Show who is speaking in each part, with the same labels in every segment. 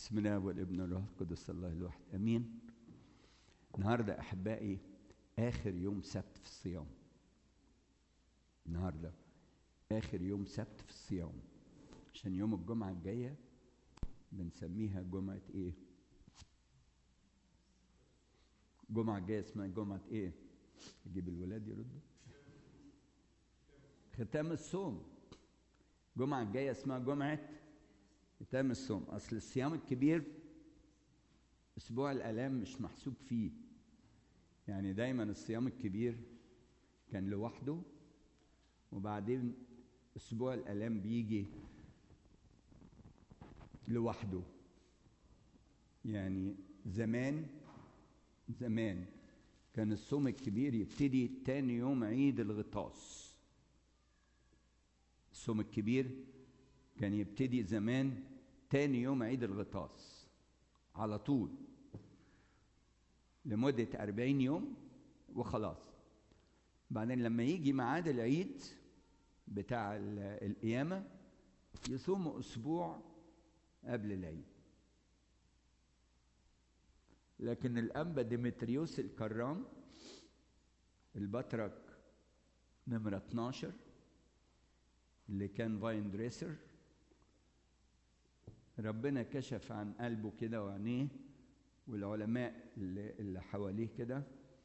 Speaker 1: بسم الله والابن والروح القدس الله الواحد امين النهارده احبائي اخر يوم سبت في الصيام النهارده اخر يوم سبت في الصيام عشان يوم الجمعه الجايه بنسميها جمعه ايه الجمعه الجايه اسمها جمعه ايه اجيب الولاد يردوا ختام الصوم الجمعه الجايه اسمها جمعه ختام الصوم اصل الصيام الكبير اسبوع الالام مش محسوب فيه يعني دايما الصيام الكبير كان لوحده وبعدين اسبوع الالام بيجي لوحده يعني زمان زمان كان الصوم الكبير يبتدي تاني يوم عيد الغطاس الصوم الكبير كان يبتدي زمان تاني يوم عيد الغطاس على طول لمدة أربعين يوم وخلاص بعدين لما يجي ميعاد العيد بتاع القيامة يصوموا أسبوع قبل العيد لكن الأنبا ديمتريوس الكرام البطرك نمرة 12 اللي كان فاين دريسر ربنا كشف عن قلبه كده وعينيه والعلماء اللي, اللي حواليه كده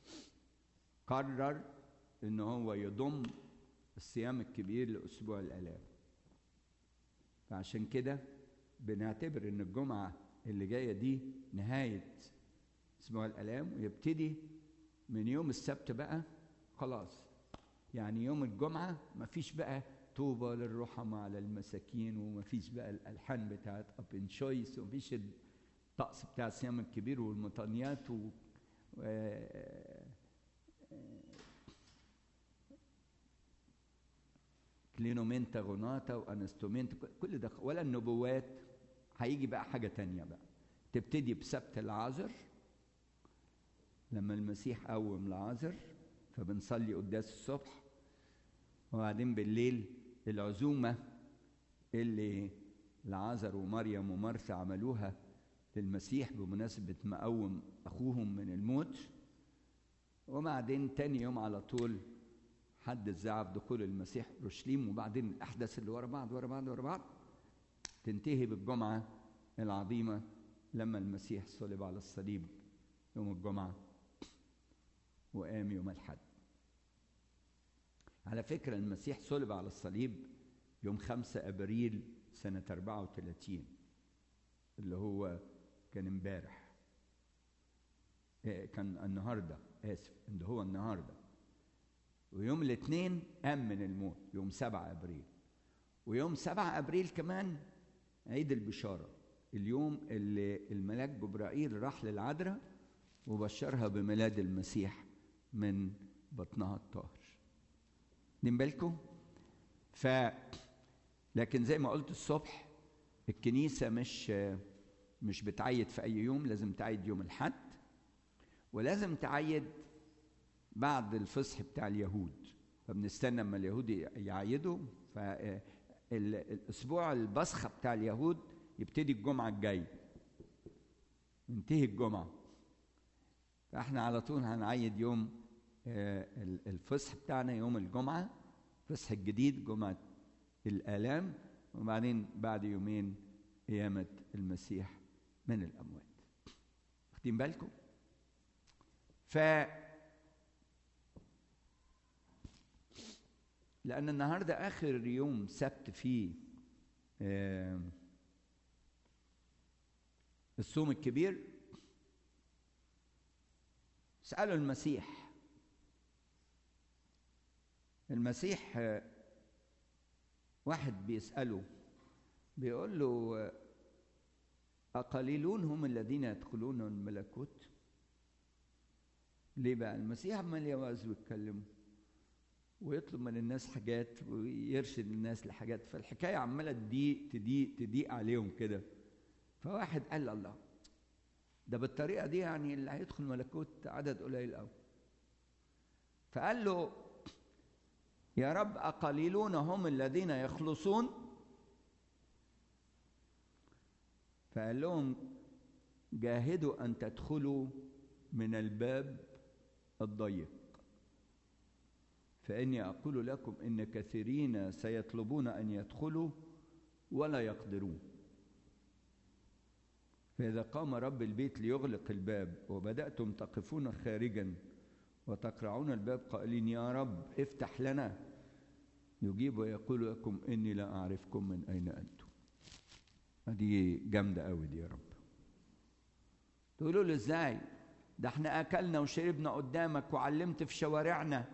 Speaker 1: قرر ان هو يضم الصيام الكبير لاسبوع الالام فعشان كده بنعتبر ان الجمعه اللي جايه دي نهايه اسبوع الالام ويبتدي من يوم السبت بقى خلاص يعني يوم الجمعه مفيش بقى طوبى للرحمة على المساكين ومفيش بقى الألحان بتاعت أبن شويس ومفيش الطقس بتاع الصيام الكبير والمطانيات و... و... كلينومينتا غوناتا وانستومينتا كل ده ولا النبوات هيجي بقى حاجة تانية بقى تبتدي بسبت العازر لما المسيح قوم العازر فبنصلي قداس الصبح وبعدين بالليل العزومة اللي العازر ومريم ومرثا عملوها للمسيح بمناسبة مقوم أخوهم من الموت وبعدين تاني يوم على طول حد الزعف دخول المسيح اورشليم وبعدين الأحداث اللي ورا بعض ورا بعض ورا بعض تنتهي بالجمعة العظيمة لما المسيح صلب على الصليب يوم الجمعة وقام يوم الحد على فكرة المسيح صلب على الصليب يوم 5 أبريل سنة 34 اللي هو كان امبارح كان النهاردة آسف اللي هو النهاردة ويوم الاثنين قام من الموت يوم 7 أبريل ويوم 7 أبريل كمان عيد البشارة اليوم اللي الملاك جبرائيل راح للعذراء وبشرها بميلاد المسيح من بطنها الطاهر واخدين بالكم ف لكن زي ما قلت الصبح الكنيسة مش مش بتعيد في أي يوم لازم تعيد يوم الحد ولازم تعيد بعد الفصح بتاع اليهود فبنستنى اما اليهود يعيدوا فالاسبوع البصخه بتاع اليهود يبتدي الجمعه الجايه ينتهي الجمعه فاحنا على طول هنعيد يوم الفصح بتاعنا يوم الجمعة فصح الجديد جمعة الآلام وبعدين بعد يومين قيامة المسيح من الأموات واخدين بالكم ف لأن النهاردة آخر يوم سبت فيه الصوم الكبير اسألوا المسيح المسيح واحد بيسأله بيقول له أقليلون هم الذين يدخلون الملكوت ليه بقى المسيح عمال يوعظ ويتكلم ويطلب من الناس حاجات ويرشد الناس لحاجات فالحكاية عمالة تضيق تضيق تضيق عليهم كده فواحد قال الله ده بالطريقة دي يعني اللي هيدخل ملكوت عدد قليل قوي فقال له يا رب أقليلون هم الذين يخلصون فقال لهم جاهدوا ان تدخلوا من الباب الضيق فاني اقول لكم ان كثيرين سيطلبون ان يدخلوا ولا يقدرون فاذا قام رب البيت ليغلق الباب وبداتم تقفون خارجا وتقرعون الباب قائلين يا رب افتح لنا يجيب ويقول لكم اني لا اعرفكم من اين انتم دي جامده قوي دي يا رب تقولوا له ازاي ده احنا اكلنا وشربنا قدامك وعلمت في شوارعنا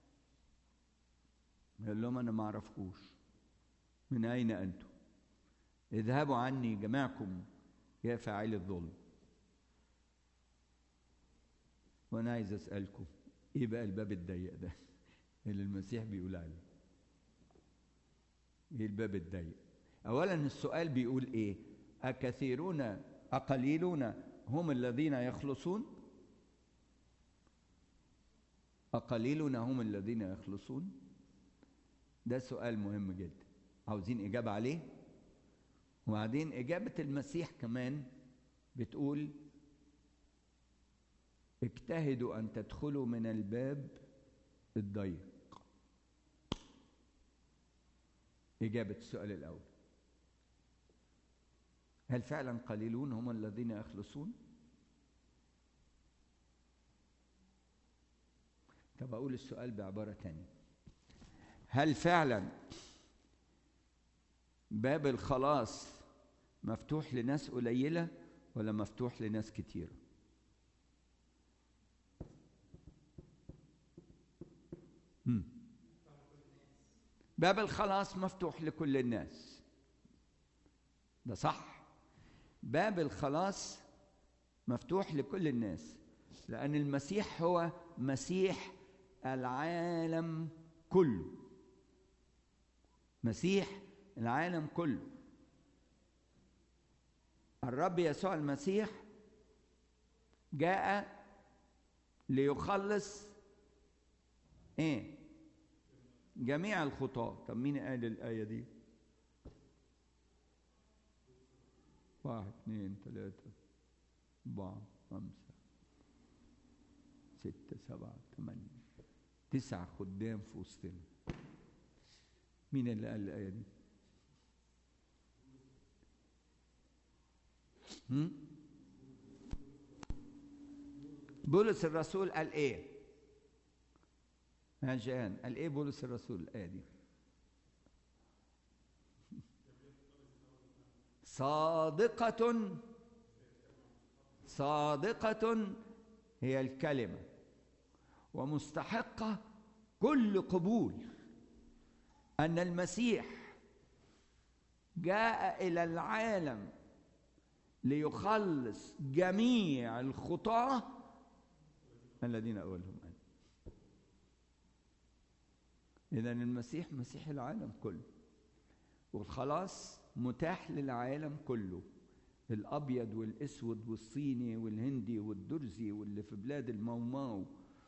Speaker 1: يقول لهم انا ما اعرفكوش من اين انتم اذهبوا عني جميعكم يا فاعلي الظلم وانا عايز اسالكم ايه بقى الباب الضيق ده اللي المسيح بيقول عليه ايه الباب الضيق اولا السؤال بيقول ايه اكثيرون اقليلون هم الذين يخلصون اقليلون هم الذين يخلصون ده سؤال مهم جدا عاوزين اجابه عليه وبعدين اجابه المسيح كمان بتقول اجتهدوا ان تدخلوا من الباب الضيق اجابه السؤال الاول هل فعلا قليلون هم الذين يخلصون طب اقول السؤال بعباره تانية هل فعلا باب الخلاص مفتوح لناس قليله ولا مفتوح لناس كتيره مم. باب الخلاص مفتوح لكل الناس ده صح باب الخلاص مفتوح لكل الناس لأن المسيح هو مسيح العالم كله مسيح العالم كله الرب يسوع المسيح جاء ليخلص ايه جميع الخطاة طب مين قال الآية دي واحد اثنين ثلاثة أربعة خمسة ستة سبعة ثمانية تسع خدام في وسطنا مين اللي قال الآية دي؟ هم؟ بولس الرسول قال ايه؟ يا جان قال ايه بولس الرسول الآية دي؟ صادقة صادقة هي الكلمة ومستحقة كل قبول أن المسيح جاء إلى العالم ليخلص جميع الخطاة الذين أولهم أنا إذا المسيح مسيح العالم كله والخلاص متاح للعالم كله الابيض والاسود والصيني والهندي والدرزي واللي في بلاد الموماو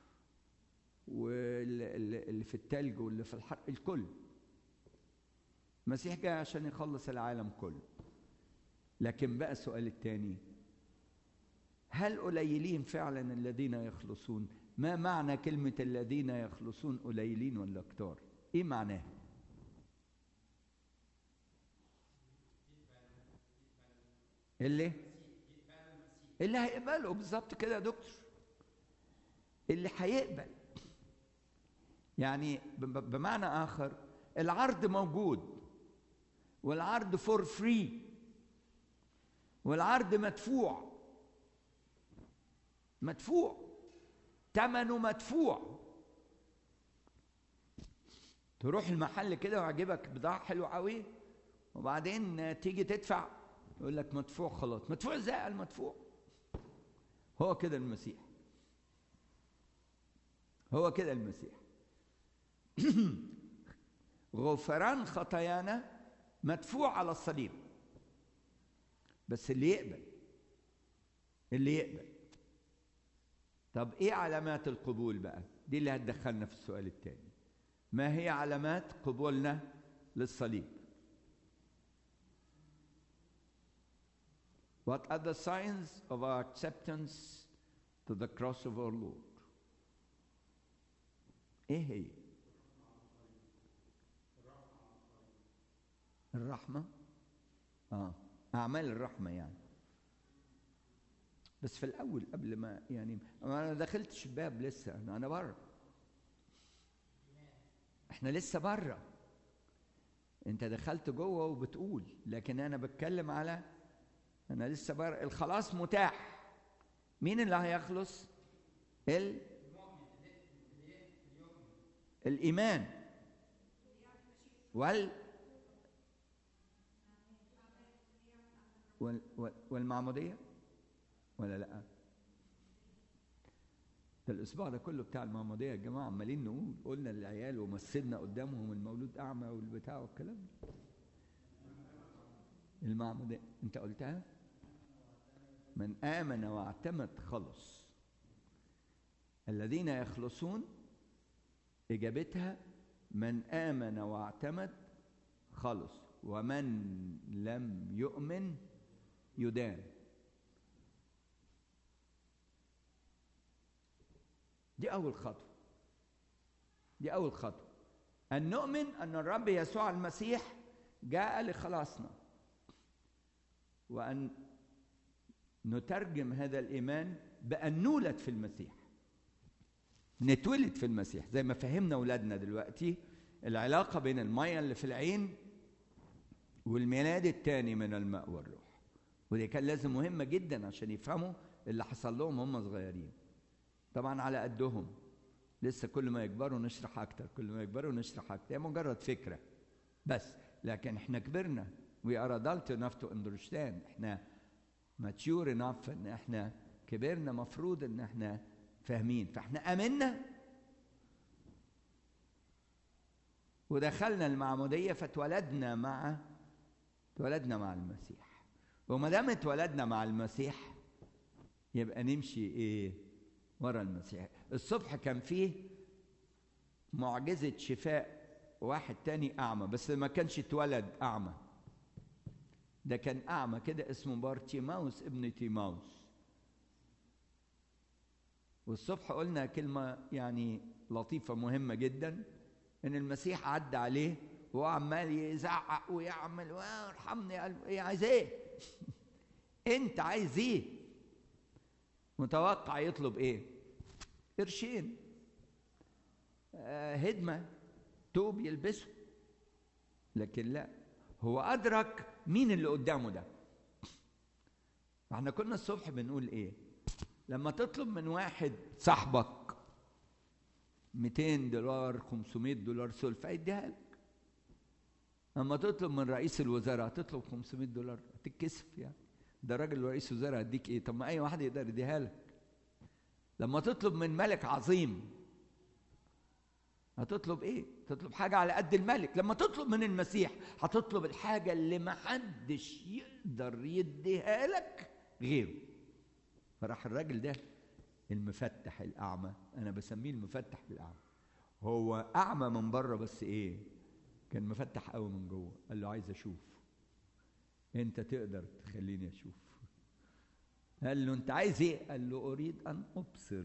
Speaker 1: واللي في التلج واللي في الحر الكل المسيح جاي عشان يخلص العالم كله لكن بقى السؤال الثاني هل قليلين فعلا الذين يخلصون ما معنى كلمة الذين يخلصون قليلين ولا كتار ايه معناها اللي اللي هيقبله بالظبط كده يا دكتور اللي هيقبل يعني بمعنى اخر العرض موجود والعرض فور فري والعرض مدفوع مدفوع ثمنه مدفوع تروح المحل كده ويعجبك بضاعة حلوة قوي وبعدين تيجي تدفع يقول لك مدفوع خلاص مدفوع ازاي المدفوع هو كده المسيح هو كده المسيح غفران خطايانا مدفوع على الصليب بس اللي يقبل اللي يقبل طب ايه علامات القبول بقى دي اللي هتدخلنا في السؤال الثاني ما هي علامات قبولنا للصليب What are the signs of our acceptance to the cross of our Lord? ايه هي؟ الرحمة اه أعمال الرحمة يعني بس في الأول قبل ما يعني أنا دخلتش الباب لسه أنا أنا بره إحنا لسه بره أنت دخلت جوه وبتقول لكن أنا بتكلم على أنا لسه بره الخلاص متاح مين اللي هيخلص؟ ال الإيمان وال وال والمعمودية ولا لا ده الأسبوع ده كله بتاع المعمودية يا جماعة عمالين نقول قلنا للعيال ومثلنا قدامهم المولود أعمى والبتاع والكلام المعمودية أنت قلتها من آمن واعتمد خلص الذين يخلصون إجابتها من آمن واعتمد خلص ومن لم يؤمن يدان دي أول خطوة دي أول خطوة أن نؤمن أن الرب يسوع المسيح جاء لخلاصنا وأن نترجم هذا الإيمان بأن نولد في المسيح نتولد في المسيح زي ما فهمنا أولادنا دلوقتي العلاقة بين المية اللي في العين والميلاد الثاني من الماء والروح ودي كان لازم مهمة جدا عشان يفهموا اللي حصل لهم هم صغيرين طبعا على قدهم لسه كل ما يكبروا نشرح أكتر كل ما يكبروا نشرح أكتر هي مجرد فكرة بس لكن احنا كبرنا we are adult enough to understand احنا mature enough ان احنا كبرنا مفروض ان احنا فاهمين فاحنا امنا ودخلنا المعمودية فاتولدنا مع اتولدنا مع المسيح وما دام اتولدنا مع المسيح يبقى نمشي ايه ورا المسيح الصبح كان فيه معجزة شفاء واحد تاني أعمى بس ما كانش اتولد أعمى ده كان أعمى كده اسمه بارتيماوس ابن تيماوس والصبح قلنا كلمة يعني لطيفة مهمة جدا إن المسيح عدى عليه وهو عمال يزعق ويعمل ارحمني يا قلبي ايه عايز ايه؟ انت عايز ايه؟ متوقع يطلب ايه؟ قرشين آه هدمه توب يلبسه لكن لا هو ادرك مين اللي قدامه ده احنا كنا الصبح بنقول ايه لما تطلب من واحد صاحبك 200 دولار 500 دولار سلفة يديها لك اما تطلب من رئيس الوزراء هتطلب 500 دولار هتتكسف يعني ده راجل رئيس وزراء هديك ايه طب ما اي واحد يقدر يديها لك لما تطلب من ملك عظيم هتطلب ايه تطلب حاجة على قد الملك لما تطلب من المسيح هتطلب الحاجة اللي محدش يقدر يديها لك غيره فراح الراجل ده المفتح الأعمى أنا بسميه المفتح الأعمى هو أعمى من بره بس إيه كان مفتح قوي من جوه قال له عايز أشوف أنت تقدر تخليني أشوف قال له أنت عايز إيه قال له أريد أن أبصر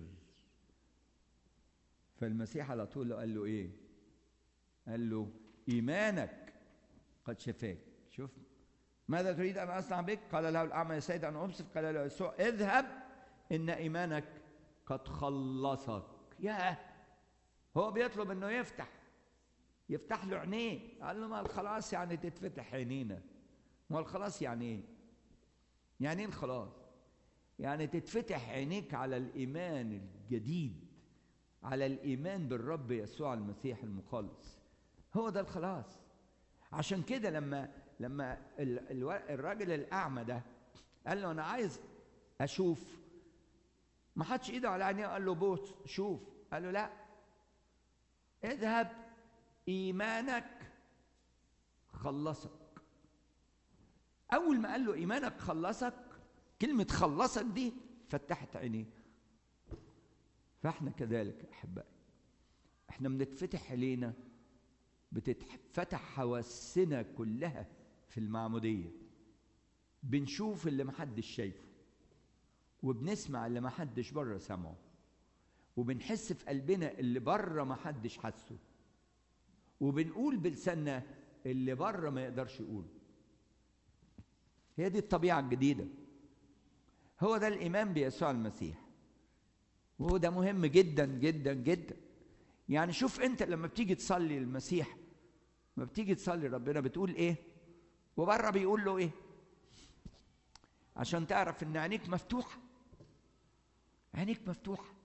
Speaker 1: فالمسيح على طول قال له ايه قال له ايمانك قد شفاك شوف ماذا تريد ان اصنع بك قال له الاعمى يا سيد ان ابصر قال له يسوع اذهب ان ايمانك قد خلصك يا هو بيطلب انه يفتح يفتح له عينيه قال له ما الخلاص يعني تتفتح عينينا ما الخلاص يعني ايه يعني ايه الخلاص يعني تتفتح عينيك على الايمان الجديد على الايمان بالرب يسوع المسيح المخلص هو ده الخلاص عشان كده لما لما الراجل الاعمى ده قال له انا عايز اشوف ما حطش ايده على عينيه قال له بوس شوف قال له لا اذهب ايمانك خلصك اول ما قال له ايمانك خلصك كلمه خلصك دي فتحت عينيه فاحنا كذلك احبائي احنا بنتفتح علينا بتتفتح حواسنا كلها في المعموديه بنشوف اللي محدش شايفه وبنسمع اللي محدش بره سمعه وبنحس في قلبنا اللي بره محدش حسه وبنقول بلساننا اللي بره ما يقدرش يقوله هي دي الطبيعة الجديدة هو ده الإيمان بيسوع المسيح وهو ده مهم جدا جدا جدا يعني شوف أنت لما بتيجي تصلي للمسيح لما بتيجي تصلي ربنا بتقول إيه وبره بيقول له إيه عشان تعرف إن عينيك مفتوحة عينيك مفتوحة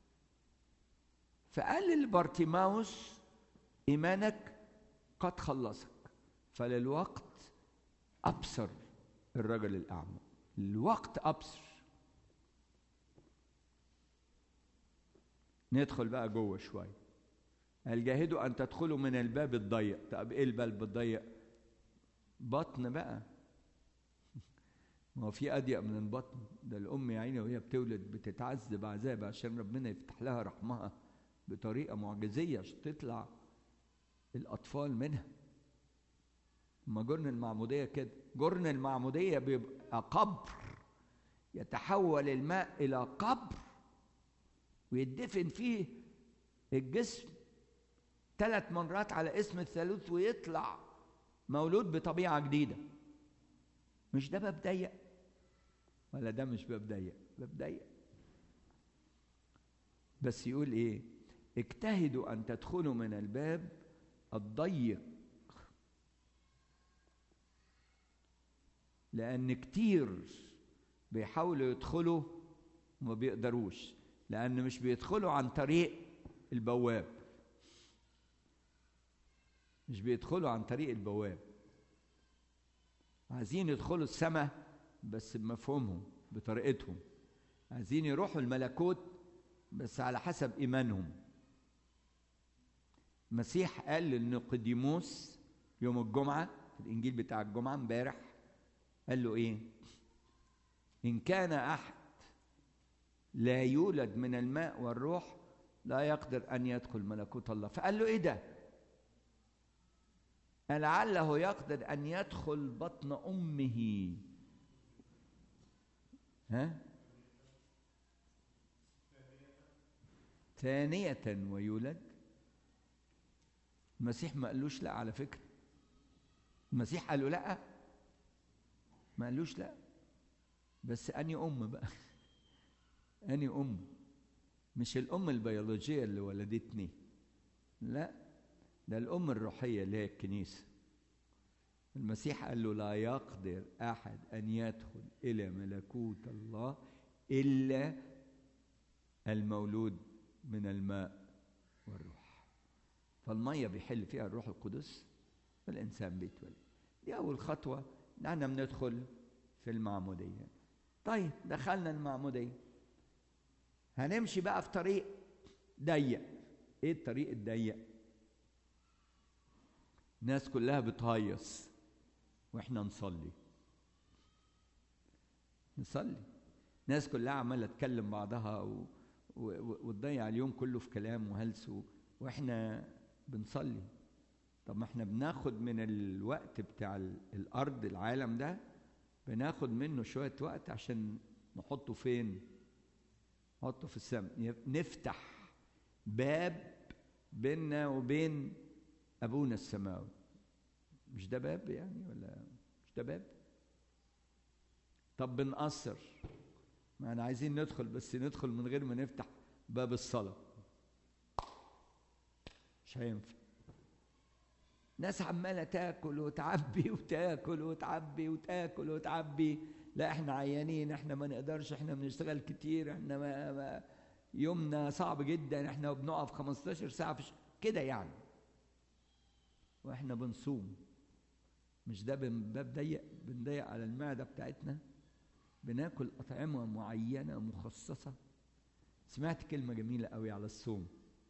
Speaker 1: فقال لبارتيماوس إيمانك قد خلصك فللوقت أبصر الرجل الأعمى الوقت أبصر ندخل بقى جوه شوية هل جاهدوا أن تدخلوا من الباب الضيق طب إيه الباب الضيق بطن بقى ما هو في أضيق من البطن ده الأم يا عيني وهي بتولد بتتعذب عذاب عشان ربنا يفتح لها رحمها بطريقة معجزية عشان تطلع الأطفال منها ما جرن المعمودية كده جرن المعمودية بيبقى قبر يتحول الماء إلى قبر ويدفن فيه الجسم ثلاث مرات على اسم الثالوث ويطلع مولود بطبيعة جديدة مش ده باب ضيق ولا ده مش باب ضيق باب ضيق بس يقول ايه اجتهدوا ان تدخلوا من الباب الضيق لان كتير بيحاولوا يدخلوا وما بيقدروش لان مش بيدخلوا عن طريق البواب مش بيدخلوا عن طريق البواب عايزين يدخلوا السماء بس بمفهومهم بطريقتهم عايزين يروحوا الملكوت بس على حسب ايمانهم المسيح قال لنقديموس يوم الجمعه في الانجيل بتاع الجمعه امبارح قال له ايه ان كان احد لا يولد من الماء والروح لا يقدر ان يدخل ملكوت الله فقال له ايه ده لعله يقدر ان يدخل بطن امه ها ثانية ويولد المسيح ما قالوش لا على فكرة المسيح قال له لا ما قالوش لا بس أني أم بقى أني أم مش الأم البيولوجية اللي ولدتني لا ده الأم الروحية اللي هي الكنيسة المسيح قال له لا يقدر أحد أن يدخل إلى ملكوت الله إلا المولود من الماء والروح فالمية بيحل فيها الروح القدس والإنسان بيتولد دي أول خطوة نحن بندخل في المعمودية طيب دخلنا المعمودية هنمشي بقى في طريق ضيق ايه الطريق الضيق الناس كلها بتهيص واحنا نصلي نصلي الناس كلها عماله تكلم بعضها و... و... وتضيع اليوم كله في كلام وهلس و... واحنا بنصلي طب ما احنا بناخد من الوقت بتاع الارض العالم ده بناخد منه شويه وقت عشان نحطه فين نحطه في السماء نفتح باب بيننا وبين ابونا السماوي مش ده باب يعني ولا مش ده باب طب بنقصر ما انا عايزين ندخل بس ندخل من غير ما نفتح باب الصلاه مش هينفع ناس عماله تاكل وتعبي وتاكل وتعبي وتاكل وتعبي لا احنا عيانين احنا ما نقدرش احنا بنشتغل كتير احنا ما, ما يومنا صعب جدا احنا بنقف 15 ساعه في كده يعني واحنا بنصوم مش ده باب ضيق بنضيق على المعده بتاعتنا بناكل اطعمه معينه مخصصه سمعت كلمه جميله قوي على الصوم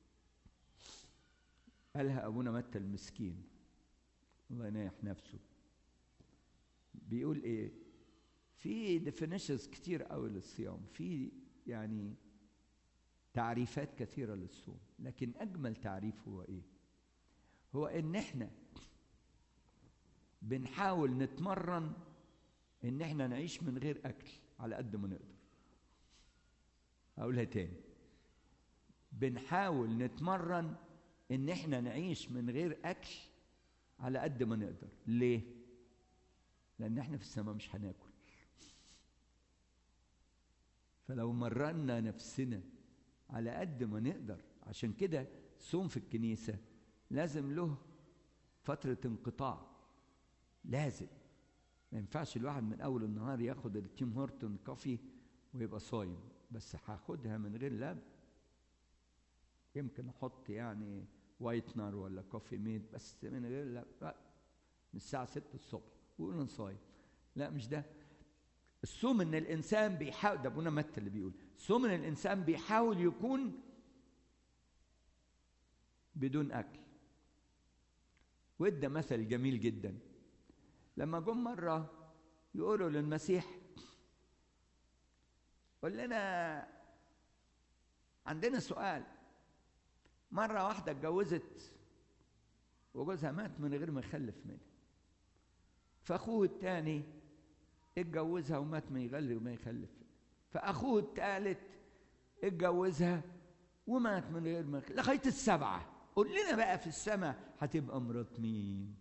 Speaker 1: قالها ابونا متى المسكين الله ينيح نفسه بيقول ايه في ديفينيشنز كتير قوي للصيام في يعني تعريفات كثيرة للصوم لكن أجمل تعريف هو إيه؟ هو إن إحنا بنحاول نتمرن ان احنا نعيش من غير اكل على قد ما نقدر اقولها تاني بنحاول نتمرن ان احنا نعيش من غير اكل على قد ما نقدر ليه لان احنا في السماء مش هناكل فلو مرنا نفسنا على قد ما نقدر عشان كده صوم في الكنيسة لازم له فترة انقطاع لازم ما ينفعش الواحد من أول النهار ياخد التيم هورتون كوفي ويبقى صايم بس هاخدها من غير لبن يمكن أحط يعني وايتنر ولا كوفي ميت بس من غير لبن لا من الساعة 6 الصبح ويقول أنا صايم لا مش ده الصوم ان الانسان بيحاول ده ابونا متى اللي بيقول الصوم ان الانسان بيحاول يكون بدون اكل وادى مثل جميل جدا لما جم مره يقولوا للمسيح قول لنا عندنا سؤال مره واحده اتجوزت وجوزها مات من غير ما يخلف منها فاخوه الثاني اتجوزها ومات ما يغلي وما يخلف فاخوه الثالث اتجوزها ومات من غير ما يخلف لغايه السبعه قول لنا بقى في السماء هتبقى مرات مين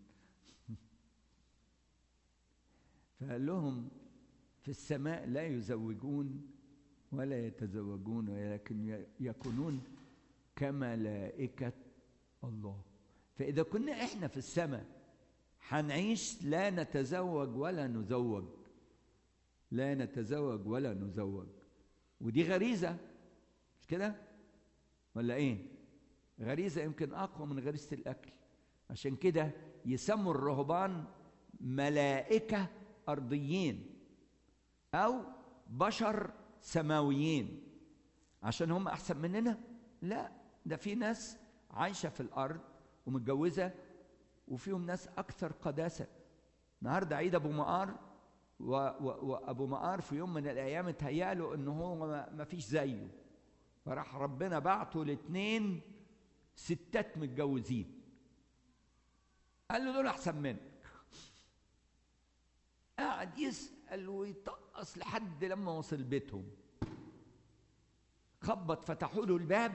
Speaker 1: فقال لهم في السماء لا يزوجون ولا يتزوجون ولكن يكونون كملائكة الله فإذا كنا إحنا في السماء هنعيش لا نتزوج ولا نزوج لا نتزوج ولا نزوج ودي غريزة مش كده ولا ايه غريزة يمكن أقوى من غريزة الأكل عشان كده يسموا الرهبان ملائكة أرضيين أو بشر سماويين عشان هم أحسن مننا لا ده في ناس عايشة في الأرض ومتجوزة وفيهم ناس أكثر قداسة النهارده عيد أبو مقار و... و... وابو مقار في يوم من الايام اتهيأ له ان هو ما فيش زيه فراح ربنا بعته لاثنين ستات متجوزين قال له دول احسن منك قعد يسال ويطقص لحد لما وصل بيتهم خبط فتحوا له الباب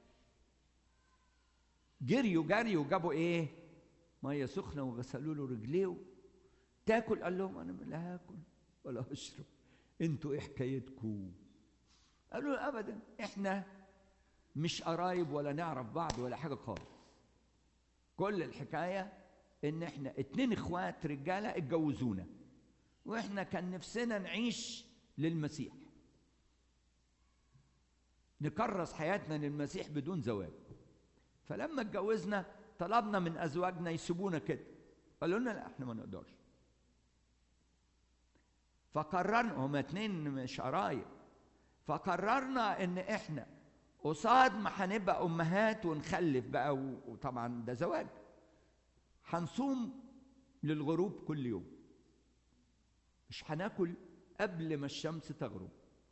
Speaker 1: جريوا جري وجابوا ايه ميه سخنه وغسلوا له رجليه تاكل قال لهم انا لا هاكل ولا اشرب انتوا ايه حكايتكم قالوا له ابدا احنا مش قرايب ولا نعرف بعض ولا حاجه خالص كل الحكايه ان احنا اتنين اخوات رجاله اتجوزونا واحنا كان نفسنا نعيش للمسيح نكرس حياتنا للمسيح بدون زواج فلما اتجوزنا طلبنا من ازواجنا يسيبونا كده قالوا لنا لا احنا ما نقدرش فقررنا هما اتنين مش قرايب فقررنا ان احنا قصاد ما هنبقى امهات ونخلف بقى وطبعا ده زواج هنصوم للغروب كل يوم مش هناكل قبل ما الشمس تغرب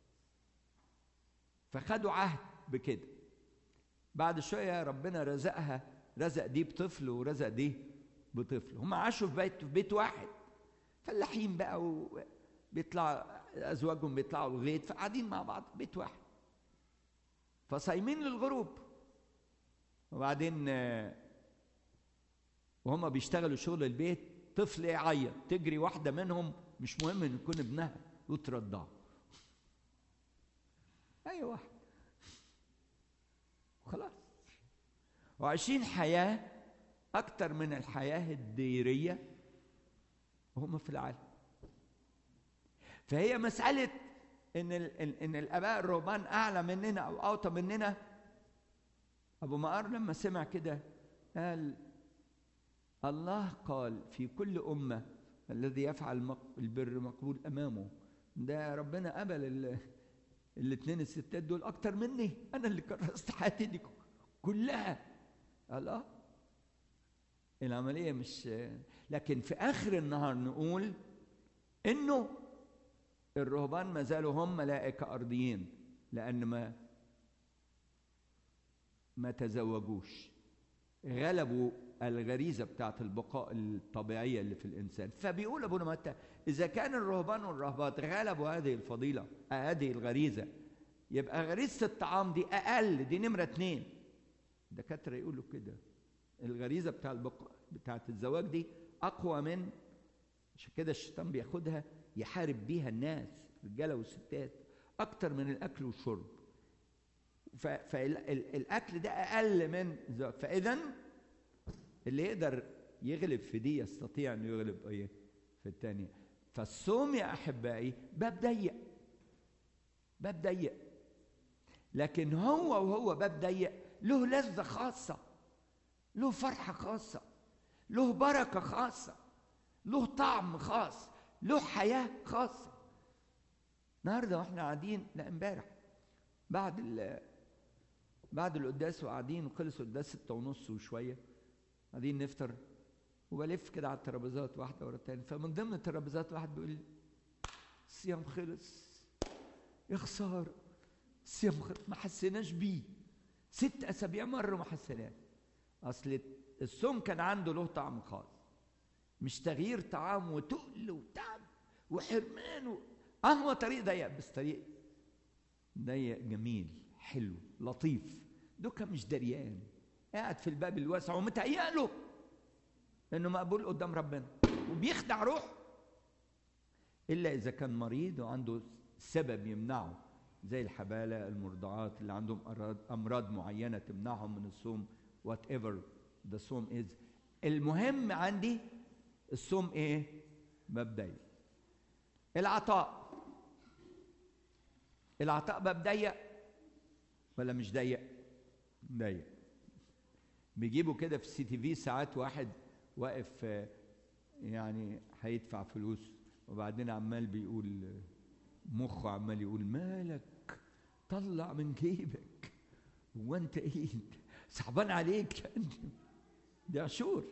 Speaker 1: فخدوا عهد بكده بعد شويه ربنا رزقها رزق دي بطفل ورزق دي بطفل هم عاشوا في بيت في بيت واحد فلاحين بقى و... بيطلع ازواجهم بيطلعوا الغيط فقاعدين مع بعض بيت واحد فصايمين للغروب وبعدين وهم بيشتغلوا شغل البيت طفل يعيط تجري واحدة منهم مش مهم ان يكون ابنها وترضعه اي واحد وخلاص وعايشين حياة أكتر من الحياة الديرية وهم في العالم فهي مسألة إن ال إن الآباء الرهبان أعلى مننا أو أوطى مننا أبو مقار لما سمع كده قال الله قال في كل أمة الذي يفعل البر مقبول أمامه ده ربنا قبل الاثنين الستات دول أكتر مني أنا اللي كرست حياتي دي كلها قال آه العملية مش لكن في آخر النهار نقول إنه الرهبان ما زالوا هم ملائكة أرضيين لأن ما ما تزوجوش غلبوا الغريزه بتاعت البقاء الطبيعيه اللي في الانسان فبيقول ابونا متى اذا كان الرهبان والرهبات غلبوا هذه الفضيله هذه الغريزه يبقى غريزه الطعام دي اقل دي نمره اتنين الدكاتره يقولوا كده الغريزه بتاع البقاء بتاعت الزواج دي اقوى من عشان كده الشيطان بياخدها يحارب بيها الناس رجاله وستات اكتر من الاكل والشرب فالاكل ده اقل من الزواج فاذا اللي يقدر يغلب في دي يستطيع انه يغلب ايه في الثانيه فالصوم يا احبائي باب ضيق باب ضيق لكن هو وهو باب ضيق له لذه خاصه له فرحه خاصه له بركه خاصه له طعم خاص له حياه خاصه النهارده واحنا قاعدين لا امبارح بعد ال بعد القداس وقاعدين وخلص القداس ستة ونص وشوية قاعدين نفطر وبلف كده على الترابيزات واحدة ورا التانية فمن ضمن الترابيزات واحد بيقول لي الصيام خلص يا خسارة الصيام خلص ما حسيناش بيه ست أسابيع مرة ما حسيناه أصل الصوم كان عنده له طعم خاص مش تغيير طعام وتقل وتعب وحرمان و... اه هو طريق ضيق بس طريق ضيق جميل حلو لطيف دوكا مش دريان قاعد في الباب الواسع ومتهيأ له انه مقبول قدام ربنا وبيخدع روحه الا اذا كان مريض وعنده سبب يمنعه زي الحباله المرضعات اللي عندهم امراض معينه تمنعهم من الصوم وات ايفر ذا صوم از المهم عندي الصوم ايه مبدئي العطاء العطاء باب ضيق ولا مش ضيق ضيق بيجيبوا كده في السي تي في ساعات واحد واقف يعني هيدفع فلوس وبعدين عمال بيقول مخه عمال يقول مالك طلع من جيبك هو انت ايه صعبان عليك ده عشور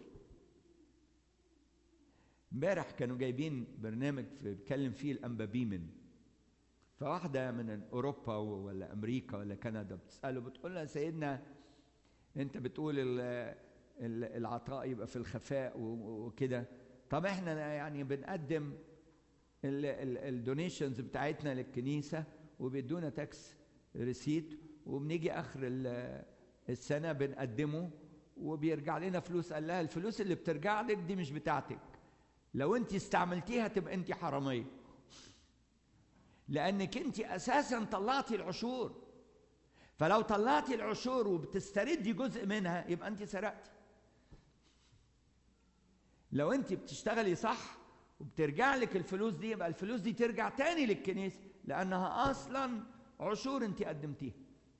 Speaker 1: امبارح كانوا جايبين برنامج بيتكلم فيه الانبابيمن فواحدة من أوروبا ولا أمريكا ولا كندا بتسأله بتقول له سيدنا أنت بتقول العطاء يبقى في الخفاء وكده طب احنا يعني بنقدم الدونيشنز بتاعتنا للكنيسة وبيدونا تاكس ريسيت وبنيجي آخر السنة بنقدمه وبيرجع لنا فلوس قال لها الفلوس اللي بترجع لك دي مش بتاعتك لو انت استعملتيها تبقى انت حراميه لانك انت اساسا طلعتي العشور فلو طلعتي العشور وبتستردي جزء منها يبقى انت سرقتي لو انت بتشتغلي صح وبترجع لك الفلوس دي يبقى الفلوس دي ترجع تاني للكنيسه لانها اصلا عشور انت قدمتيها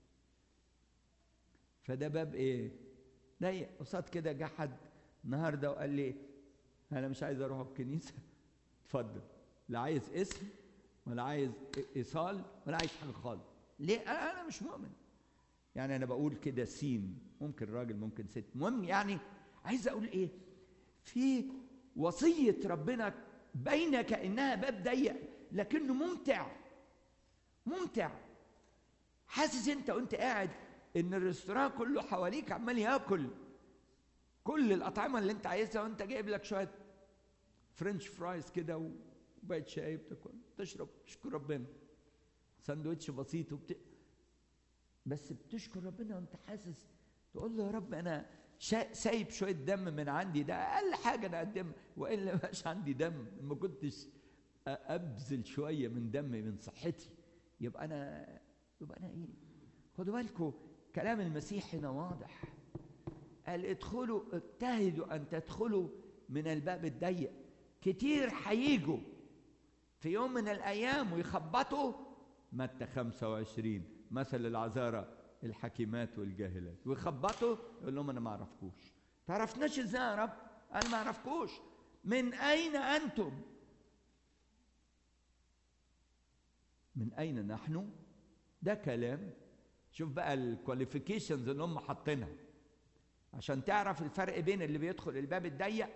Speaker 1: فده باب ايه ضيق قصاد كده جه حد النهارده وقال لي انا مش عايز اروح الكنيسه اتفضل لا عايز اسم ولا عايز ايصال ولا عايز حاجه خالص ليه انا مش مؤمن يعني انا بقول كده سين ممكن راجل ممكن ست المهم يعني عايز اقول ايه في وصيه ربنا باينه كانها باب ضيق لكنه ممتع ممتع حاسس انت وانت قاعد ان الريستوران كله حواليك عمال ياكل كل الاطعمه اللي انت عايزها وانت جايب لك شويه فرنش فرايز كده وبقت شاي بتاكل تشرب تشكر ربنا ساندوتش بسيط وبت... بس بتشكر ربنا وانت حاسس تقول له يا رب انا شا... سايب شويه دم من عندي ده اقل حاجه انا اقدمها والا ما بقاش عندي دم ما كنتش ابذل شويه من دمي من صحتي يبقى انا يبقى انا ايه خدوا بالكم كلام المسيح هنا واضح قال ادخلوا اجتهدوا ان تدخلوا من الباب الضيق كتير هيجوا في يوم من الايام ويخبطوا متى 25 مثل العذارى الحكيمات والجاهلات ويخبطوا يقول لهم انا ما اعرفكوش تعرفناش ازاي يا رب انا ما اعرفكوش من اين انتم من اين نحن ده كلام شوف بقى الكواليفيكيشنز اللي هم حاطينها عشان تعرف الفرق بين اللي بيدخل الباب الضيق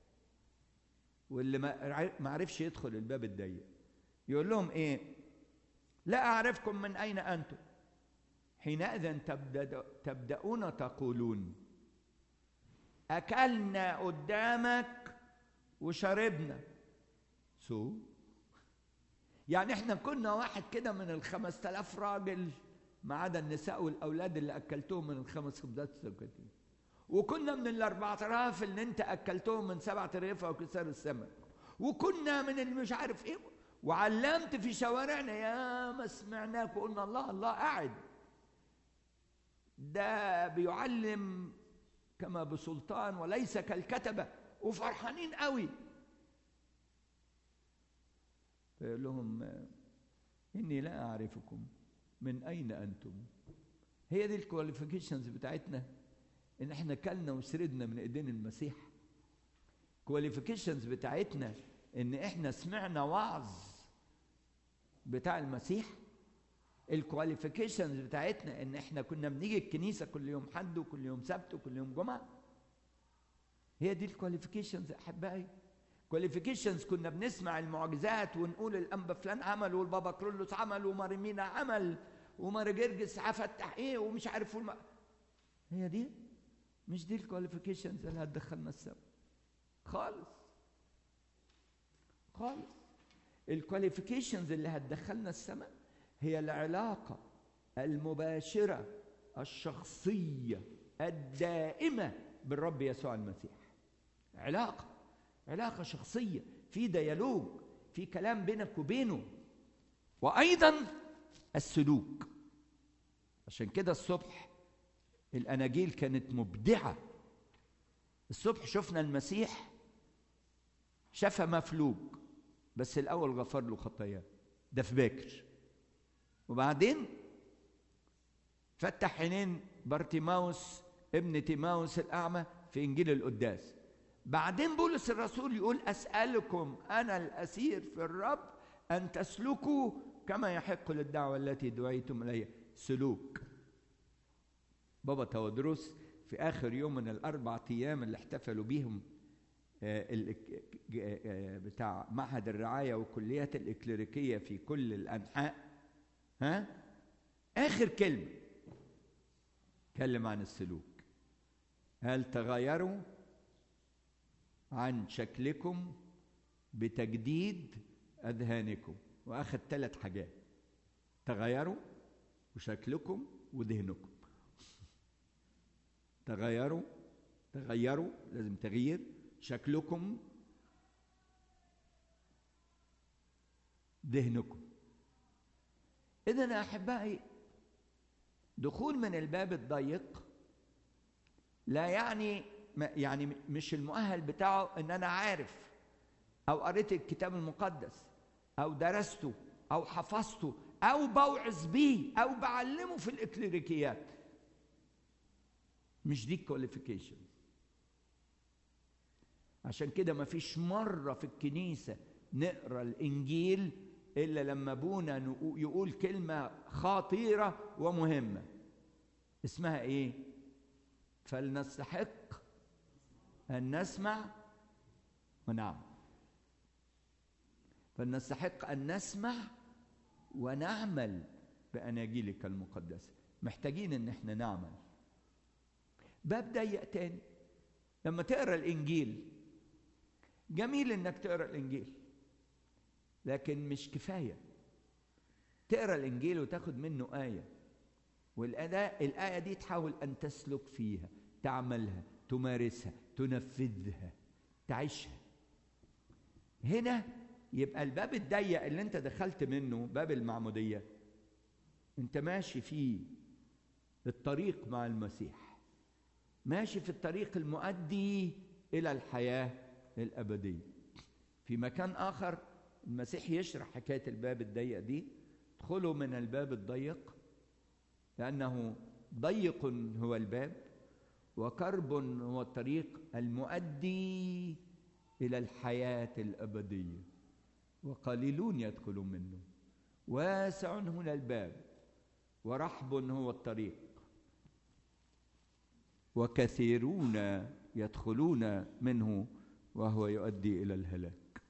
Speaker 1: واللي ما عرفش يدخل الباب الضيق يقول لهم ايه لا اعرفكم من اين انتم حينئذ تبدأ تبدأون تقولون اكلنا قدامك وشربنا سو يعني احنا كنا واحد كده من الخمس تلاف راجل ما عدا النساء والاولاد اللي اكلتهم من الخمس خبزات السكتين وكنا من الاربعة آلاف اللي انت اكلتهم من سبعة رغيفة وكسر السمك وكنا من اللي مش عارف ايه وعلمت في شوارعنا يا ما سمعناك وقلنا الله الله قاعد ده بيعلم كما بسلطان وليس كالكتبة وفرحانين قوي فيقول لهم إني لا أعرفكم من أين أنتم هي دي الكواليفيكيشنز بتاعتنا إن إحنا كلنا وسردنا من إيدين المسيح كواليفيكيشنز بتاعتنا إن إحنا سمعنا وعظ بتاع المسيح الكواليفيكيشنز بتاعتنا ان احنا كنا بنيجي الكنيسه كل يوم حد وكل يوم سبت وكل يوم جمعه هي دي الكواليفيكيشنز احبائي كواليفيكيشنز كنا بنسمع المعجزات ونقول الانبا فلان عمل والبابا كرولوس عمل وماريمينا عمل وماري جرجس فتح ايه ومش عارف الم... هي دي مش دي الكواليفيكيشنز اللي هتدخلنا السما خالص خالص الكواليفيكيشنز اللي هتدخلنا السماء هي العلاقه المباشره الشخصيه الدائمه بالرب يسوع المسيح علاقه علاقه شخصيه في ديالوج في كلام بينك وبينه وايضا السلوك عشان كده الصبح الاناجيل كانت مبدعه الصبح شفنا المسيح شفى مفلوج بس الاول غفر له خطاياه ده في باكر وبعدين فتح عينين بارتيماوس ابن تيماوس الاعمى في انجيل القداس بعدين بولس الرسول يقول اسالكم انا الاسير في الرب ان تسلكوا كما يحق للدعوه التي دعيتم اليها سلوك بابا تودروس في اخر يوم من الاربع ايام اللي احتفلوا بيهم بتاع معهد الرعايه وكليات الاكليريكيه في كل الانحاء ها اخر كلمه اتكلم عن السلوك هل تغيروا عن شكلكم بتجديد اذهانكم واخذ ثلاث حاجات تغيروا وشكلكم وذهنكم تغيروا تغيروا لازم تغيير شكلكم ذهنكم اذا يا احبائي دخول من الباب الضيق لا يعني يعني مش المؤهل بتاعه ان انا عارف او قريت الكتاب المقدس او درسته او حفظته او بوعظ بيه او بعلمه في الاكليريكيات مش دي الكواليفيكيشن عشان كده ما فيش مرة في الكنيسة نقرا الإنجيل إلا لما أبونا يقول كلمة خطيرة ومهمة اسمها إيه؟ فلنستحق أن نسمع ونعمل فلنستحق أن نسمع ونعمل بأناجيلك المقدسة محتاجين إن احنا نعمل باب ضيق تاني لما تقرا الإنجيل جميل انك تقرا الانجيل لكن مش كفايه تقرا الانجيل وتاخد منه ايه والاداء الايه دي تحاول ان تسلك فيها تعملها تمارسها تنفذها تعيشها هنا يبقى الباب الضيق اللي انت دخلت منه باب المعموديه انت ماشي فيه الطريق مع المسيح ماشي في الطريق المؤدي الى الحياه الأبدية في مكان آخر المسيح يشرح حكاية الباب الضيق دي ادخلوا من الباب الضيق لأنه ضيق هو الباب وكرب هو الطريق المؤدي إلى الحياة الأبدية وقليلون يدخلون منه واسع هنا الباب ورحب هو الطريق وكثيرون يدخلون منه وهو يؤدي الى الهلاك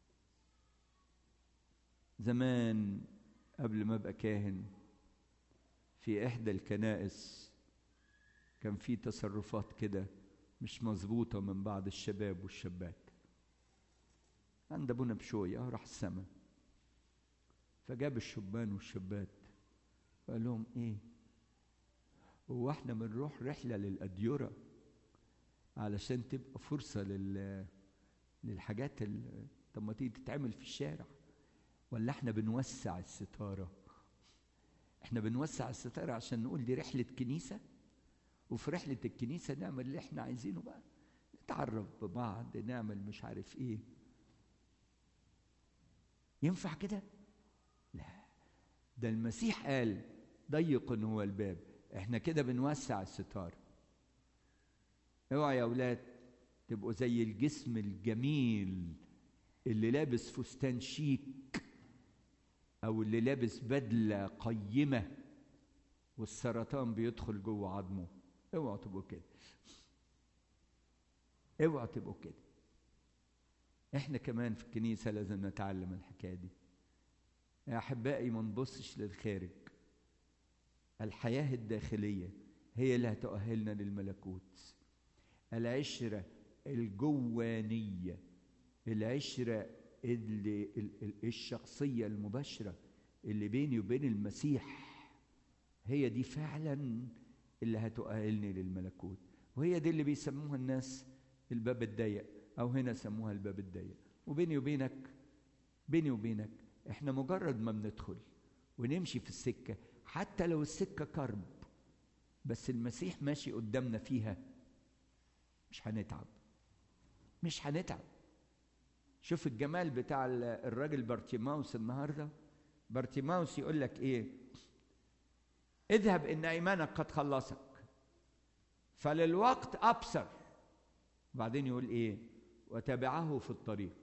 Speaker 1: زمان قبل ما ابقى كاهن في احدى الكنائس كان في تصرفات كده مش مظبوطة من بعض الشباب والشابات عند ابونا بشوية راح السما فجاب الشبان والشابات وقال لهم ايه هو احنا بنروح رحلة للأديرة علشان تبقى فرصة لل للحاجات ال... طب ما تيجي تتعمل في الشارع ولا احنا بنوسع الستارة احنا بنوسع الستارة عشان نقول دي رحلة كنيسة وفي رحلة الكنيسة نعمل اللي احنا عايزينه بقى نتعرف ببعض نعمل مش عارف ايه ينفع كده لا ده المسيح قال ضيق هو الباب احنا كده بنوسع الستار اوعى يا اولاد تبقوا زي الجسم الجميل اللي لابس فستان شيك او اللي لابس بدله قيمه والسرطان بيدخل جوه عظمه اوعوا تبقوا كده اوعوا تبقوا كده احنا كمان في الكنيسه لازم نتعلم الحكايه دي يا احبائي ما نبصش للخارج الحياه الداخليه هي اللي هتؤهلنا للملكوت العشره الجوانيه العشره اللي الشخصيه المباشره اللي بيني وبين المسيح هي دي فعلا اللي هتؤهلني للملكوت وهي دي اللي بيسموها الناس الباب الضيق او هنا سموها الباب الضيق وبيني وبينك بيني وبينك احنا مجرد ما بندخل ونمشي في السكه حتى لو السكه كرب بس المسيح ماشي قدامنا فيها مش هنتعب مش هنتعب شوف الجمال بتاع الراجل بارتيماوس النهارده بارتيماوس يقول لك ايه اذهب ان ايمانك قد خلصك فللوقت ابصر بعدين يقول ايه وتبعه في الطريق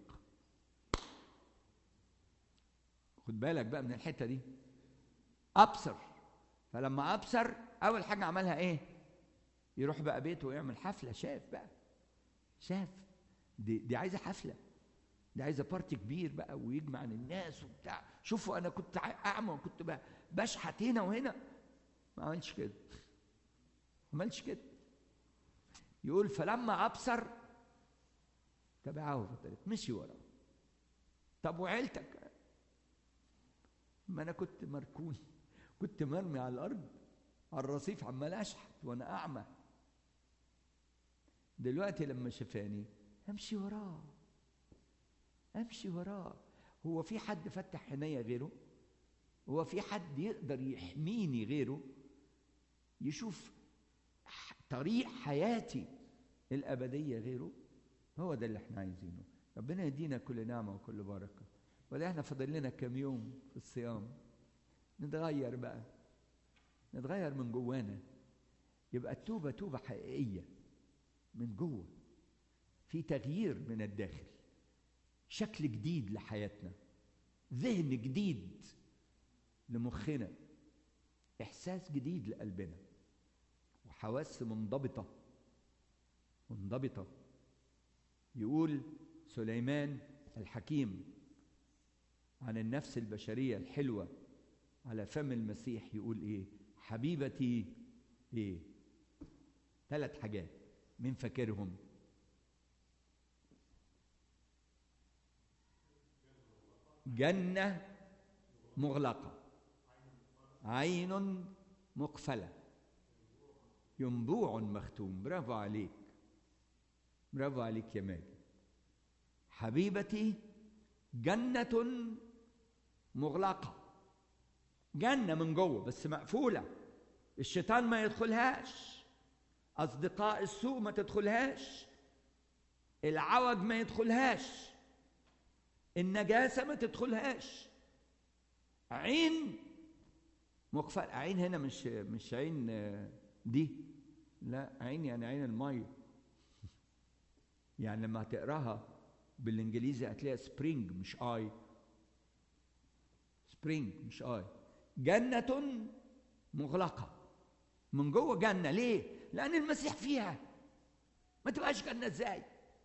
Speaker 1: خد بالك بقى من الحته دي ابصر فلما ابصر اول حاجه عملها ايه يروح بقى بيته ويعمل حفله شاف بقى شاف دي دي عايزه حفله دي عايزه بارتي كبير بقى ويجمع الناس وبتاع شوفوا انا كنت اعمى وكنت بشحت هنا وهنا ما عملش كده ما عملش كده يقول فلما ابصر تبعه في الطريق مشي وراه طب وعيلتك ما انا كنت مركون كنت مرمي على الارض على الرصيف عمال اشحت وانا اعمى دلوقتي لما شفاني امشي وراه امشي وراه هو في حد فتح عينيا غيره هو في حد يقدر يحميني غيره يشوف طريق حياتي الأبدية غيره هو ده اللي احنا عايزينه ربنا يدينا كل نعمة وكل بركة ولا احنا فاضل لنا كام يوم في الصيام نتغير بقى نتغير من جوانا يبقى التوبة توبة حقيقية من جوه في تغيير من الداخل شكل جديد لحياتنا ذهن جديد لمخنا احساس جديد لقلبنا وحواس منضبطه منضبطه يقول سليمان الحكيم عن النفس البشريه الحلوه على فم المسيح يقول ايه حبيبتي ايه ثلاث حاجات مين فاكرهم جنه مغلقه عين مقفله ينبوع مختوم برافو عليك برافو عليك يا ماجد حبيبتي جنة مغلقة جنة من جوه بس مقفولة الشيطان ما يدخلهاش أصدقاء السوء ما تدخلهاش العوج ما يدخلهاش النجاسة ما تدخلهاش عين مقفل عين هنا مش مش عين دي لا عين يعني عين المية يعني لما هتقراها بالانجليزي هتلاقيها سبرينج مش اي سبرينج مش اي جنة مغلقة من جوه جنة ليه؟ لأن المسيح فيها ما تبقاش جنة ازاي؟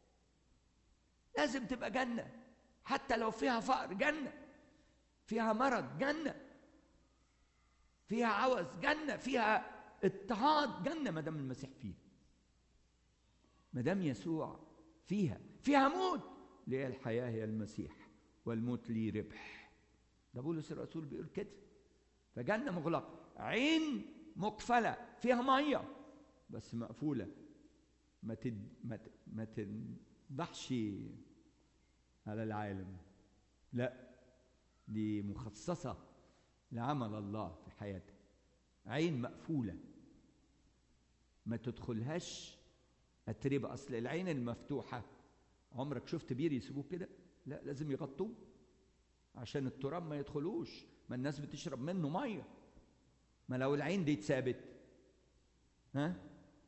Speaker 1: لازم تبقى جنة حتى لو فيها فقر جنة فيها مرض جنة فيها عوز جنة فيها اضطهاد جنة ما دام المسيح فيها ما دام يسوع فيها فيها موت ليه الحياه هي المسيح والموت لي ربح ده بولس الرسول بيقول كده فجنه مغلقه عين مقفله فيها ميه بس مقفوله ما تد... ما ت... ما تنضحش على العالم لا دي مخصصه لعمل الله في حياتك عين مقفوله ما تدخلهاش اتربه اصل العين المفتوحه عمرك شفت بير يسيبوه كده لا لازم يغطوه عشان التراب ما يدخلوش ما الناس بتشرب منه ميه ما لو العين دي اتثابت ها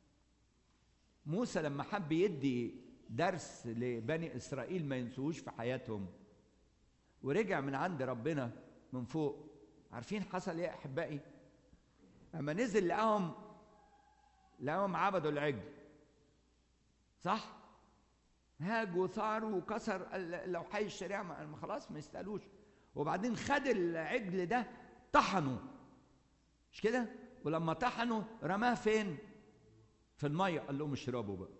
Speaker 1: موسى لما حب يدي درس لبني اسرائيل ما ينسوهوش في حياتهم ورجع من عند ربنا من فوق عارفين حصل ايه يا احبائي اما نزل لقاهم لقاهم عبدوا العجل صح هاج وثار وكسر لوحي الشريعه ما خلاص ما يستقلوش وبعدين خد العجل ده طحنه مش كده ولما طحنه رماه فين في الميه قال لهم اشربوا بقى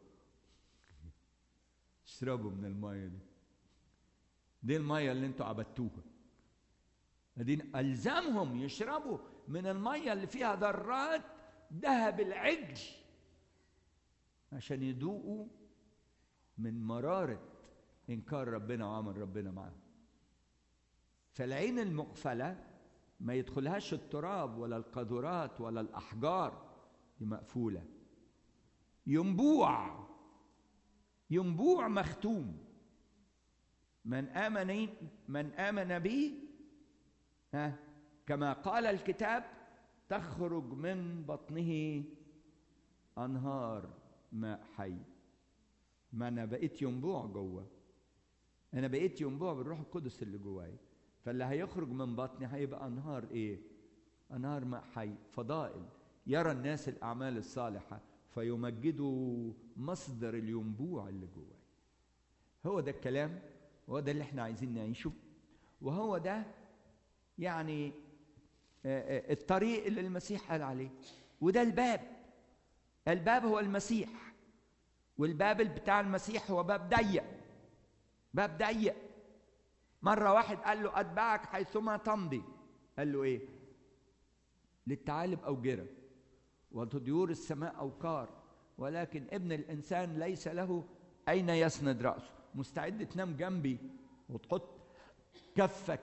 Speaker 1: اشربوا من الميه دي دي الميه اللي انتوا عبدتوها بعدين الزمهم يشربوا من الميه اللي فيها ذرات ذهب العجل عشان يذوقوا من مراره انكار ربنا وعمل ربنا معاهم فالعين المقفله ما يدخلهاش التراب ولا القذورات ولا الاحجار دي مقفوله ينبوع ينبوع مختوم من آمن من آمن بي ها كما قال الكتاب تخرج من بطنه أنهار ماء حي ما أنا بقيت ينبوع جوه أنا بقيت ينبوع بالروح القدس اللي جواي فاللي هيخرج من بطني هيبقى أنهار إيه؟ أنهار ماء حي فضائل يرى الناس الأعمال الصالحة فيمجدوا مصدر الينبوع اللي جواي هو ده الكلام وهو ده اللي احنا عايزين نعيشه وهو ده يعني الطريق اللي المسيح قال عليه وده الباب الباب هو المسيح والباب بتاع المسيح هو باب ضيق باب ضيق مرة واحد قال له أتبعك حيثما تمضي قال له إيه للثعالب أوجرة وطيور السماء أوقار ولكن ابن الإنسان ليس له أين يسند رأسه مستعد تنام جنبي وتحط كفك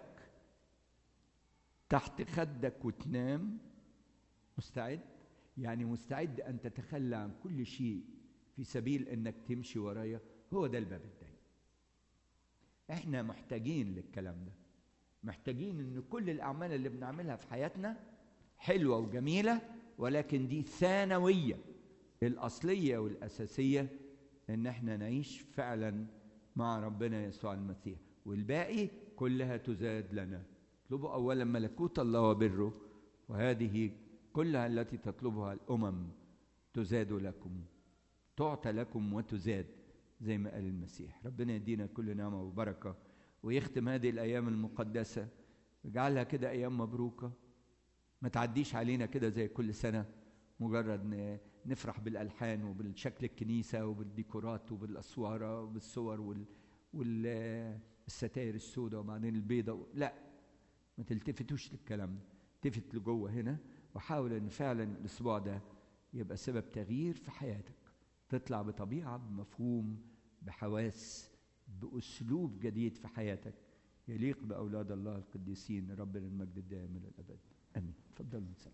Speaker 1: تحت خدك وتنام مستعد يعني مستعد أن تتخلى عن كل شيء في سبيل أنك تمشي ورايا هو ده الباب الدايم احنا محتاجين للكلام ده محتاجين ان كل الاعمال اللي بنعملها في حياتنا حلوه وجميله ولكن دي ثانويه الاصليه والاساسيه ان احنا نعيش فعلا مع ربنا يسوع المسيح والباقي كلها تزاد لنا اطلبوا اولا ملكوت الله وبره وهذه كلها التي تطلبها الامم تزاد لكم تعطى لكم وتزاد زي ما قال المسيح ربنا يدينا كل نعمه وبركه ويختم هذه الايام المقدسه يجعلها كده ايام مبروكه ما تعديش علينا كده زي كل سنه مجرد نفرح بالالحان وبالشكل الكنيسه وبالديكورات وبالاسواره وبالصور وال والستائر السوداء وبعدين البيضاء لا ما تلتفتوش للكلام ده التفت لجوه هنا وحاول ان فعلا الاسبوع ده يبقى سبب تغيير في حياتك تطلع بطبيعه بمفهوم بحواس باسلوب جديد في حياتك يليق باولاد الله القديسين ربنا المجد الدائم الى الابد امين تفضلوا نصلي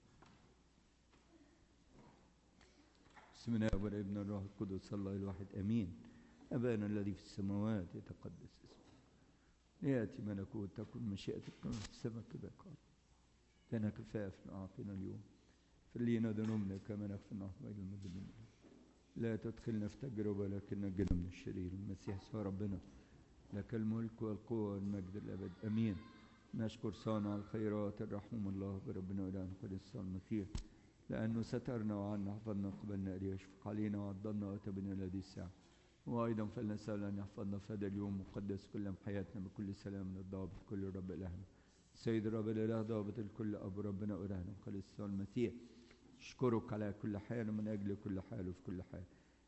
Speaker 1: بسم الله والابن الروح القدس الله الواحد امين ابانا الذي في السماوات يتقدس اسمك لياتي ملكوت تكن مشيئتك كما في السماء كذلك لنا كفاف اعطنا اليوم فلينا ذنوبنا كما نغفر نحن الى المذنبين لا تدخلنا في تجربه لكن نجنا من الشرير المسيح سوى ربنا لك الملك والقوه والمجد الابد امين نشكر صانع الخيرات الرحوم الله بربنا والهنا القدس المسيح لأنه سترنا وعنا حفظنا قبلنا أن يشفق علينا وعضلنا وتبنا هذه الساعة وأيضا فلنسأل أن يحفظنا في هذا اليوم مقدس كل حياتنا بكل سلام الضابط كل رب إلهنا سيد الرب الإله ضابط الكل أبو ربنا وإلهنا قدس المسيح أشكرك على كل حال ومن أجل كل حال وفي كل حال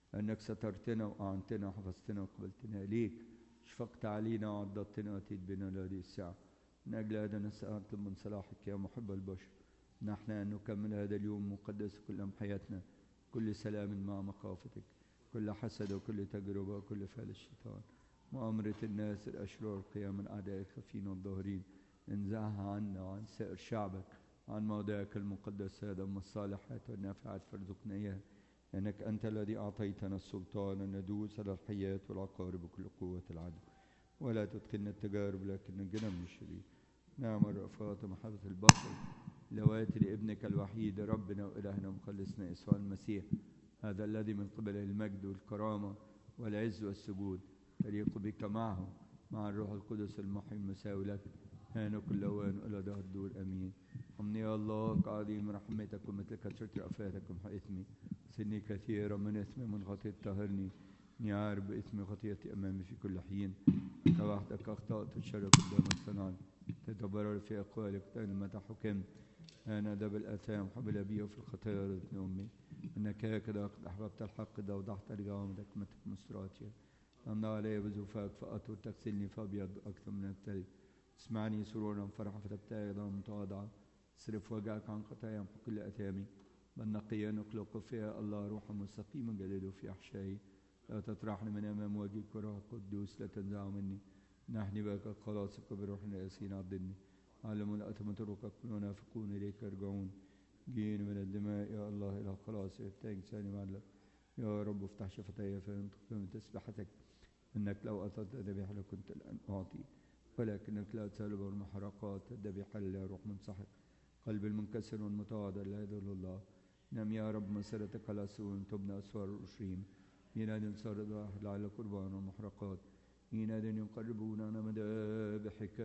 Speaker 1: أنك سترتنا وأعنتنا وحفظتنا وقبلتنا إليك شفقت علينا وعضدتنا وأتيت بنا لهذه الساعة من أجل هذا نسأل من صلاحك يا محب البشر نحن أن نكمل هذا اليوم مقدس كل أم حياتنا كل سلام مع مخافتك كل حسد وكل تجربة وكل فعل الشيطان مؤامرة الناس الأشرار قيام الأعداء الخفين والظاهرين انزعها عنا وعن سائر شعبك عن موضعك المقدس هذا من الصالحات والنافعات فارزقنا إياها لأنك أنت الذي أعطيتنا السلطان أن ندوس على الحياة والعقارب وكل قوة العدو ولا تدخلنا التجارب لكن نجنا من الشرير نعم الرأفات ومحبة البصر لواتي لابنك الوحيد ربنا وإلهنا ومخلصنا يسوع المسيح هذا الذي من قبله المجد والكرامة والعز والسجود تليق بك معه مع الروح القدس المحي المساوي لك هان كل أوان إلى دهر الدور أمين أمني يا الله كعظيم رحمتك ومثل كثرة رأفاتك ومحى إثمي سني كثيرا من إثمي من خطية طهرني إني عارف بإثمي خطيئتي أمامي في كل حين أنت وحدك أخطأت الشر قدامك صنعت تتبرر في أقوالك متى حكمت أنا ده بالآثام حب الأبي وفي الخطايا ردتني أمي أنك هكذا قد أحببت الحق ده وضحت رجامتك متك مستراتيا أمنع علي بزوفاك فأطر تغسلني فأبيض أكثر من الثلج اسمعني سرورا فرحا فتبتعد متواضعة اصرف وجهك عن خطايا محق كل أثامي بل نقيا نخلق فيها الله روحا مستقيما جديد في أحشائي لا تطرحني من أمام وجهك وروح القدوس لا تنزع مني نحني بك خلاصك بروح ياسين عضدني علموا أتم طرقك المنافقون إليك يرجعون جين من الدماء يا الله إلى الخلاص يفتاج ثاني معلق يا رب افتح شفتي فينطق من تسبحتك إنك لو أتت ذبيحة لكنت الآن أعطي ولكنك لا تسلب المحرقات الذبيحة لا روح منسحق قلب المنكسر والمتواضع لا يذل الله نم يا رب مسيرتك على سور تبنى أسوار الأشريم ينادي صار واحد لعل قربان ومحرقات ينادي يقربوننا مذابحك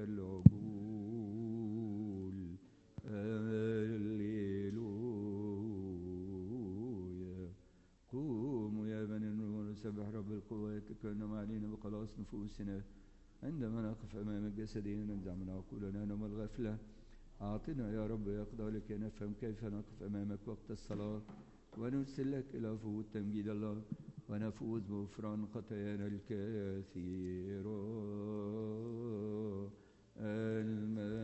Speaker 1: العقول هللويا قوموا يا بني النور نسبح رب القوات كأنما علينا بخلاص نفوسنا عندما نقف أمام جسدنا ننزع من عقولنا نوم الغفلة أعطنا يا رب يقضى لك نفهم كيف نقف أمامك وقت الصلاة ونرسل لك إلى فوت تمجيد الله ونفوز بغفران خطايانا الكثيرة المال